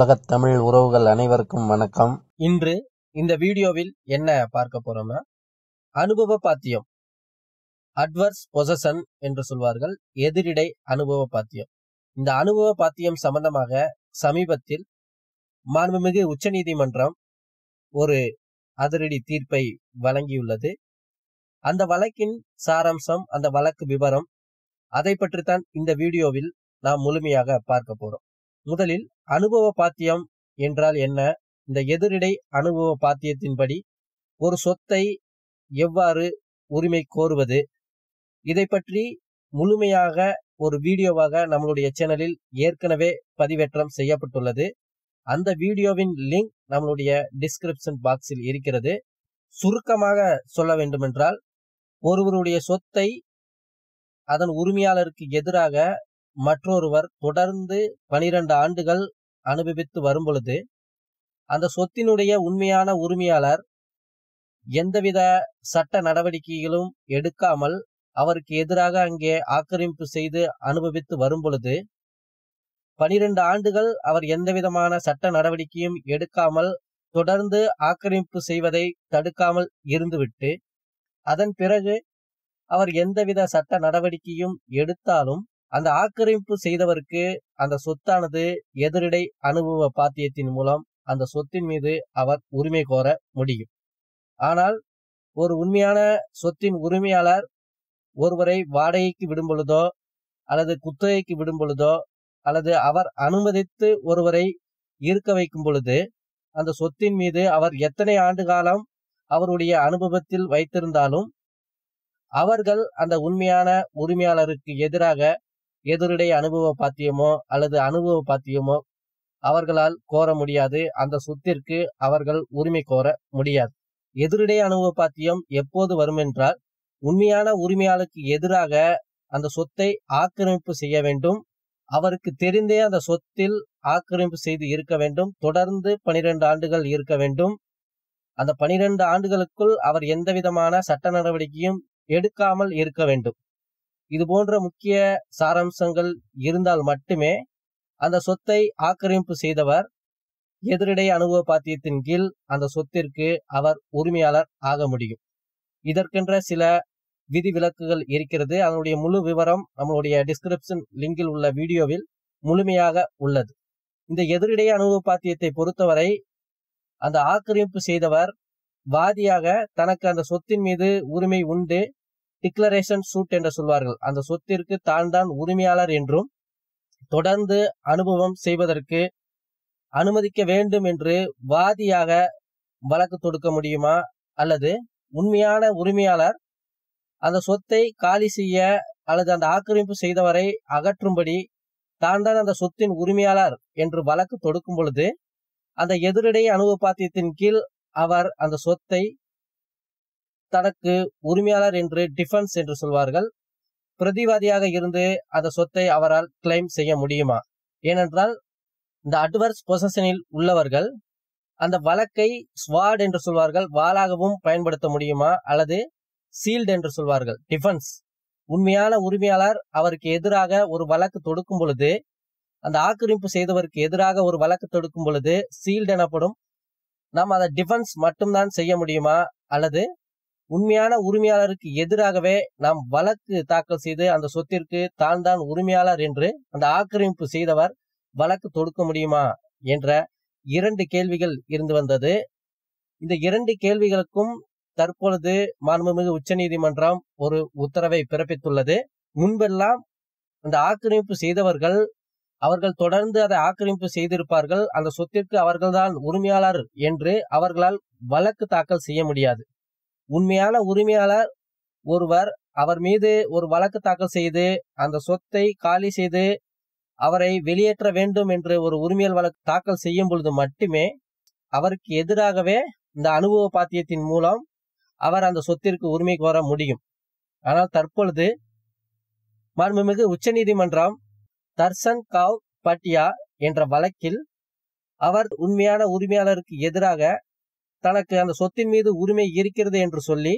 உலகத் தமிழ் உறவுகள் அனைவருக்கும் வணக்கம் இன்று இந்த வீடியோவில் என்ன பார்க்க போறோம்னா அனுபவ பாத்தியம் அட்வர்ஸ் பொசஷன் என்று சொல்வார்கள் எதிரிடை அனுபவ பாத்தியம் இந்த அனுபவ பாத்தியம் சம்பந்தமாக சமீபத்தில் மாண்புமிகு உச்சநீதிமன்றம் ஒரு அதிரடி தீர்ப்பை வழங்கியுள்ளது அந்த வழக்கின் சாராம்சம் அந்த வழக்கு விவரம் அதை பற்றித்தான் இந்த வீடியோவில் நாம் முழுமையாக பார்க்க போறோம் முதலில் அனுபவ பாத்தியம் என்றால் என்ன இந்த எதிரிடை அனுபவ பாத்தியத்தின்படி ஒரு சொத்தை எவ்வாறு உரிமை கோருவது இதை பற்றி முழுமையாக ஒரு வீடியோவாக நம்மளுடைய சேனலில் ஏற்கனவே பதிவேற்றம் செய்யப்பட்டுள்ளது அந்த வீடியோவின் லிங்க் நம்மளுடைய டிஸ்கிரிப்ஷன் பாக்ஸில் இருக்கிறது சுருக்கமாக சொல்ல வேண்டுமென்றால் ஒருவருடைய சொத்தை அதன் உரிமையாளருக்கு எதிராக மற்றொருவர் தொடர்ந்து பனிரெண்டு ஆண்டுகள் அனுபவித்து வரும் பொழுது அந்த சொத்தினுடைய உண்மையான உரிமையாளர் எந்தவித சட்ட நடவடிக்கைகளும் எடுக்காமல் அவருக்கு எதிராக அங்கே ஆக்கிரமிப்பு செய்து அனுபவித்து வரும் பொழுது பனிரெண்டு ஆண்டுகள் அவர் எந்தவிதமான சட்ட நடவடிக்கையும் எடுக்காமல் தொடர்ந்து ஆக்கிரமிப்பு செய்வதை தடுக்காமல் இருந்துவிட்டு அதன் பிறகு அவர் எந்தவித சட்ட நடவடிக்கையும் எடுத்தாலும் அந்த ஆக்கிரமிப்பு செய்தவருக்கு அந்த சொத்தானது எதிரிடை அனுபவ பாத்தியத்தின் மூலம் அந்த சொத்தின் மீது அவர் உரிமை கோர முடியும் ஆனால் ஒரு உண்மையான சொத்தின் உரிமையாளர் ஒருவரை வாடகைக்கு விடும் பொழுதோ அல்லது குத்தகைக்கு விடும் பொழுதோ அல்லது அவர் அனுமதித்து ஒருவரை இருக்க வைக்கும் பொழுது அந்த சொத்தின் மீது அவர் எத்தனை ஆண்டு காலம் அவருடைய அனுபவத்தில் வைத்திருந்தாலும் அவர்கள் அந்த உண்மையான உரிமையாளருக்கு எதிராக எதிரிடை அனுபவ பாத்தியமோ அல்லது அனுபவ பாத்தியமோ அவர்களால் கோர முடியாது அந்த சொத்திற்கு அவர்கள் உரிமை கோர முடியாது எதிரிடை அனுபவ பாத்தியம் எப்போது வரும் என்றால் உண்மையான உரிமையாளருக்கு எதிராக அந்த சொத்தை ஆக்கிரமிப்பு செய்ய வேண்டும் அவருக்கு தெரிந்தே அந்த சொத்தில் ஆக்கிரமிப்பு செய்து இருக்க வேண்டும் தொடர்ந்து பனிரெண்டு ஆண்டுகள் இருக்க வேண்டும் அந்த பனிரெண்டு ஆண்டுகளுக்குள் அவர் எந்த விதமான சட்ட நடவடிக்கையும் எடுக்காமல் இருக்க வேண்டும் இது போன்ற முக்கிய சாராம்சங்கள் இருந்தால் மட்டுமே அந்த சொத்தை ஆக்கிரமிப்பு செய்தவர் எதிரிடை அனுபவ பாத்தியத்தின் கீழ் அந்த சொத்திற்கு அவர் உரிமையாளர் ஆக முடியும் இதற்கென்ற சில விதிவிலக்குகள் இருக்கிறது அதனுடைய முழு விவரம் நம்மளுடைய டிஸ்கிரிப்ஷன் லிங்கில் உள்ள வீடியோவில் முழுமையாக உள்ளது இந்த எதிரிடை அனுபவ பாத்தியத்தை பொறுத்தவரை அந்த ஆக்கிரமிப்பு செய்தவர் வாதியாக தனக்கு அந்த சொத்தின் மீது உரிமை உண்டு டிக்ளரேஷன் சூட் என்று சொல்வார்கள் அந்த சொத்திற்கு தான் தான் உரிமையாளர் என்றும் தொடர்ந்து அனுபவம் செய்வதற்கு அனுமதிக்க வேண்டும் என்று வாதியாக வழக்கு தொடுக்க முடியுமா அல்லது உண்மையான உரிமையாளர் அந்த சொத்தை காலி செய்ய அல்லது அந்த ஆக்கிரமிப்பு செய்தவரை அகற்றும்படி தான் தான் அந்த சொத்தின் உரிமையாளர் என்று வழக்கு தொடுக்கும் பொழுது அந்த எதிரிடை அனுபவ பாத்தியத்தின் கீழ் அவர் அந்த சொத்தை தனக்கு உரிமையாளர் என்று டிஃபென்ஸ் என்று சொல்வார்கள் பிரதிவாதியாக இருந்து அந்த சொத்தை அவரால் கிளைம் செய்ய முடியுமா ஏனென்றால் இந்த அட்வர்ஸ் பொசஷனில் உள்ளவர்கள் அந்த வழக்கை ஸ்வாட் என்று சொல்வார்கள் வாளாகவும் பயன்படுத்த முடியுமா அல்லது சீல்டு என்று சொல்வார்கள் டிஃபென்ஸ் உண்மையான உரிமையாளர் அவருக்கு எதிராக ஒரு வழக்கு தொடுக்கும் பொழுது அந்த ஆக்கிரமிப்பு செய்தவருக்கு எதிராக ஒரு வழக்கு தொடுக்கும் பொழுது சீல்டு எனப்படும் நாம் அதை டிஃபென்ஸ் மட்டும்தான் செய்ய முடியுமா அல்லது உண்மையான உரிமையாளருக்கு எதிராகவே நாம் வழக்கு தாக்கல் செய்து அந்த சொத்திற்கு தான் தான் உரிமையாளர் என்று அந்த ஆக்கிரமிப்பு செய்தவர் வழக்கு தொடுக்க முடியுமா என்ற இரண்டு கேள்விகள் இருந்து வந்தது இந்த இரண்டு கேள்விகளுக்கும் தற்பொழுது மாண்புமிகு உச்சநீதிமன்றம் ஒரு உத்தரவை பிறப்பித்துள்ளது முன்பெல்லாம் அந்த ஆக்கிரமிப்பு செய்தவர்கள் அவர்கள் தொடர்ந்து அதை ஆக்கிரமிப்பு செய்திருப்பார்கள் அந்த சொத்திற்கு அவர்கள்தான் உரிமையாளர் என்று அவர்களால் வழக்கு தாக்கல் செய்ய முடியாது உண்மையான உரிமையாளர் ஒருவர் அவர் மீது ஒரு வழக்கு தாக்கல் செய்து அந்த சொத்தை காலி செய்து அவரை வெளியேற்ற வேண்டும் என்று ஒரு உரிமையல் வழக்கு தாக்கல் செய்யும் பொழுது மட்டுமே அவருக்கு எதிராகவே இந்த அனுபவ பாத்தியத்தின் மூலம் அவர் அந்த சொத்திற்கு உரிமை கோர முடியும் ஆனால் தற்பொழுது மாண்புமிகு உச்சநீதிமன்றம் தர்சன் காவ் பட்டியா என்ற வழக்கில் அவர் உண்மையான உரிமையாளருக்கு எதிராக தனக்கு அந்த சொத்தின் மீது உரிமை இருக்கிறது என்று சொல்லி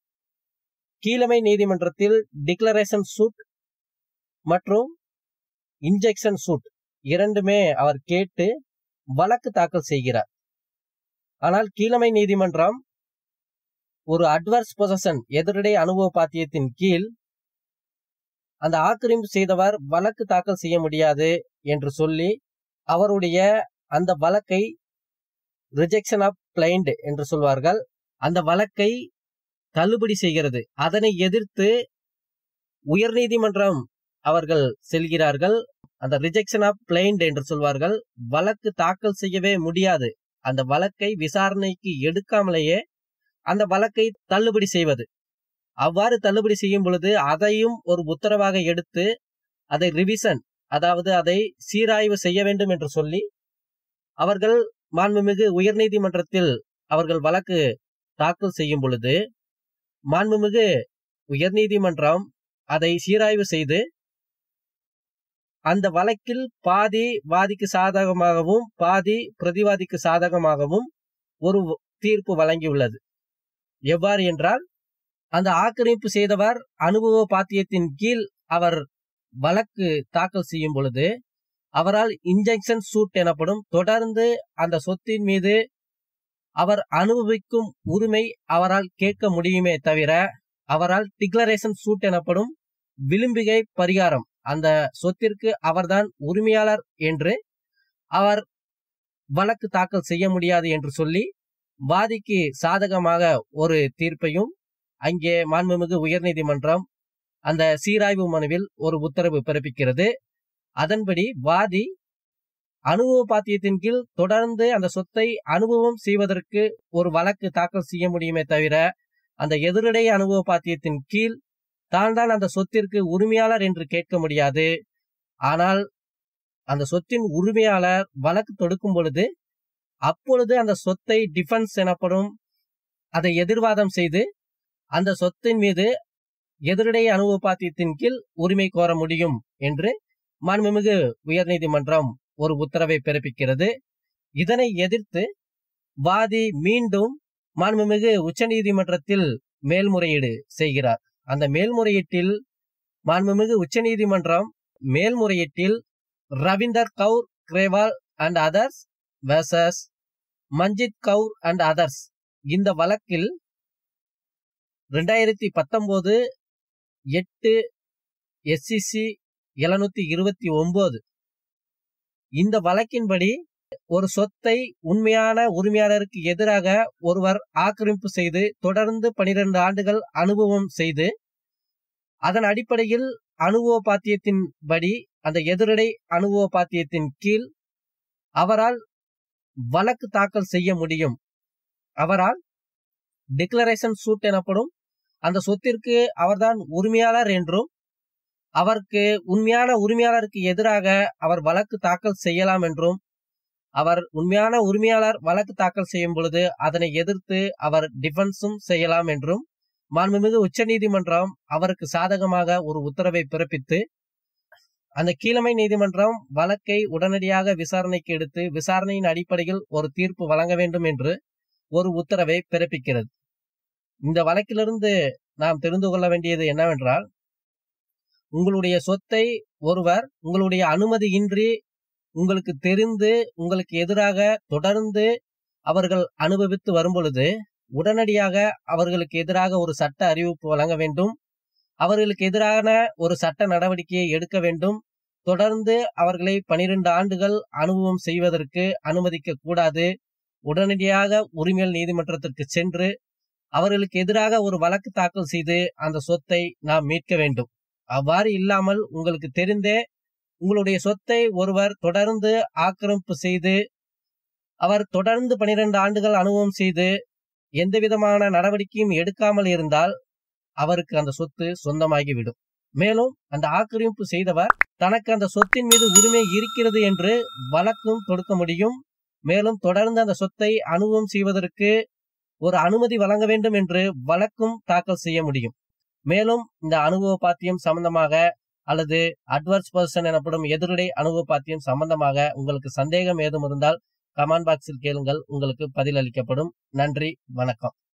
கீழமை நீதிமன்றத்தில் டிக்ளரேஷன் சூட் மற்றும் இன்ஜெக்ஷன் சூட் இரண்டுமே அவர் கேட்டு வழக்கு தாக்கல் செய்கிறார் ஆனால் கீழமை நீதிமன்றம் ஒரு அட்வர்ஸ் பொசஷன் எதிரடை அனுபவ பாத்தியத்தின் கீழ் அந்த ஆக்கிரமிப்பு செய்தவர் வழக்கு தாக்கல் செய்ய முடியாது என்று சொல்லி அவருடைய அந்த வழக்கை ரிஜெக்ஷன் ஆஃப் கிளைண்ட் என்று சொல்வார்கள் அந்த வழக்கை தள்ளுபடி செய்கிறது அதனை எதிர்த்து உயர்நீதிமன்றம் அவர்கள் செல்கிறார்கள் அந்த ரிஜெக்ஷன் ஆஃப் கிளைண்ட் என்று சொல்வார்கள் வழக்கு தாக்கல் செய்யவே முடியாது அந்த வழக்கை விசாரணைக்கு எடுக்காமலேயே அந்த வழக்கை தள்ளுபடி செய்வது அவ்வாறு தள்ளுபடி செய்யும் பொழுது அதையும் ஒரு உத்தரவாக எடுத்து அதை ரிவிஷன் அதாவது அதை சீராய்வு செய்ய வேண்டும் என்று சொல்லி அவர்கள் மாண்புமிகு உயர்நீதிமன்றத்தில் அவர்கள் வழக்கு தாக்கல் செய்யும் பொழுது மாண்புமிகு உயர்நீதிமன்றம் அதை சீராய்வு செய்து அந்த வழக்கில் பாதி வாதிக்கு சாதகமாகவும் பாதி பிரதிவாதிக்கு சாதகமாகவும் ஒரு தீர்ப்பு வழங்கியுள்ளது எவ்வாறு என்றால் அந்த ஆக்கிரமிப்பு செய்தவர் அனுபவ பாத்தியத்தின் கீழ் அவர் வழக்கு தாக்கல் செய்யும் பொழுது அவரால் இன்ஜெக்ஷன் சூட் எனப்படும் தொடர்ந்து அந்த சொத்தின் மீது அவர் அனுபவிக்கும் உரிமை அவரால் கேட்க முடியுமே தவிர அவரால் டிக்ளரேஷன் சூட் எனப்படும் விளிம்பிகை பரிகாரம் அந்த சொத்திற்கு அவர்தான் உரிமையாளர் என்று அவர் வழக்கு தாக்கல் செய்ய முடியாது என்று சொல்லி வாதிக்கு சாதகமாக ஒரு தீர்ப்பையும் அங்கே மாண்புமிகு உயர்நீதிமன்றம் அந்த சீராய்வு மனுவில் ஒரு உத்தரவு பிறப்பிக்கிறது அதன்படி வாதி அனுபவ பாத்தியத்தின் கீழ் தொடர்ந்து அந்த சொத்தை அனுபவம் செய்வதற்கு ஒரு வழக்கு தாக்கல் செய்ய முடியுமே தவிர அந்த எதிரடை அனுபவ பாத்தியத்தின் கீழ் தான் தான் அந்த சொத்திற்கு உரிமையாளர் என்று கேட்க முடியாது ஆனால் அந்த சொத்தின் உரிமையாளர் வழக்கு தொடுக்கும் பொழுது அப்பொழுது அந்த சொத்தை டிஃபென்ஸ் எனப்படும் அதை எதிர்வாதம் செய்து அந்த சொத்தின் மீது எதிரடை அனுபவ பாத்தியத்தின் கீழ் உரிமை கோர முடியும் என்று மாண்புமிகு உயர்நீதிமன்றம் ஒரு உத்தரவை பிறப்பிக்கிறது இதனை எதிர்த்து வாதி மீண்டும் மாண்புமிகு உச்சநீதிமன்றத்தில் மேல்முறையீடு செய்கிறார் அந்த மேல்முறையீட்டில் மாண்புமிகு உச்சநீதிமன்றம் மேல்முறையீட்டில் Ravinder Kaur Grewal and others versus Manjit Kaur and others இந்த வழக்கில் ரெண்டாயிரத்தி பத்தொன்பது எட்டு எஸ்சிசி எழுநூத்தி இருபத்தி ஒன்பது இந்த வழக்கின்படி ஒரு சொத்தை உண்மையான உரிமையாளருக்கு எதிராக ஒருவர் ஆக்கிரமிப்பு செய்து தொடர்ந்து பனிரெண்டு ஆண்டுகள் அனுபவம் செய்து அதன் அடிப்படையில் அனுபவ பாத்தியத்தின் படி அந்த எதிரடை அனுபவ பாத்தியத்தின் கீழ் அவரால் வழக்கு தாக்கல் செய்ய முடியும் அவரால் டிக்ளரேஷன் சூட் எனப்படும் அந்த சொத்திற்கு அவர்தான் உரிமையாளர் என்றும் அவருக்கு உண்மையான உரிமையாளருக்கு எதிராக அவர் வழக்கு தாக்கல் செய்யலாம் என்றும் அவர் உண்மையான உரிமையாளர் வழக்கு தாக்கல் செய்யும் பொழுது அதனை எதிர்த்து அவர் டிஃபென்ஸும் செய்யலாம் என்றும் மாண்புமிகு உச்சநீதிமன்றம் அவருக்கு சாதகமாக ஒரு உத்தரவை பிறப்பித்து அந்த கீழமை நீதிமன்றம் வழக்கை உடனடியாக விசாரணைக்கு எடுத்து விசாரணையின் அடிப்படையில் ஒரு தீர்ப்பு வழங்க வேண்டும் என்று ஒரு உத்தரவை பிறப்பிக்கிறது இந்த வழக்கிலிருந்து நாம் தெரிந்து கொள்ள வேண்டியது என்னவென்றால் உங்களுடைய சொத்தை ஒருவர் உங்களுடைய அனுமதியின்றி உங்களுக்கு தெரிந்து உங்களுக்கு எதிராக தொடர்ந்து அவர்கள் அனுபவித்து வரும் பொழுது உடனடியாக அவர்களுக்கு எதிராக ஒரு சட்ட அறிவிப்பு வழங்க வேண்டும் அவர்களுக்கு எதிரான ஒரு சட்ட நடவடிக்கையை எடுக்க வேண்டும் தொடர்ந்து அவர்களை பனிரெண்டு ஆண்டுகள் அனுபவம் செய்வதற்கு அனுமதிக்க கூடாது உடனடியாக உரிமையல் நீதிமன்றத்திற்கு சென்று அவர்களுக்கு எதிராக ஒரு வழக்கு தாக்கல் செய்து அந்த சொத்தை நாம் மீட்க வேண்டும் அவ்வாறு இல்லாமல் உங்களுக்கு தெரிந்தே உங்களுடைய சொத்தை ஒருவர் தொடர்ந்து ஆக்கிரமிப்பு செய்து அவர் தொடர்ந்து பனிரெண்டு ஆண்டுகள் அனுபவம் செய்து எந்த விதமான நடவடிக்கையும் எடுக்காமல் இருந்தால் அவருக்கு அந்த சொத்து சொந்தமாகிவிடும் மேலும் அந்த ஆக்கிரமிப்பு செய்தவர் தனக்கு அந்த சொத்தின் மீது உரிமை இருக்கிறது என்று வழக்கும் தொடுக்க முடியும் மேலும் தொடர்ந்து அந்த சொத்தை அனுபவம் செய்வதற்கு ஒரு அனுமதி வழங்க வேண்டும் என்று வழக்கும் தாக்கல் செய்ய முடியும் மேலும் இந்த அனுபவ பாத்தியம் சம்பந்தமாக அல்லது அட்வர்ஸ் பர்சன் எனப்படும் எதிரடை அனுபவ பாத்தியம் சம்பந்தமாக உங்களுக்கு சந்தேகம் ஏதும் இருந்தால் கமெண்ட் பாக்ஸில் கேளுங்கள் உங்களுக்கு பதில் அளிக்கப்படும் நன்றி வணக்கம்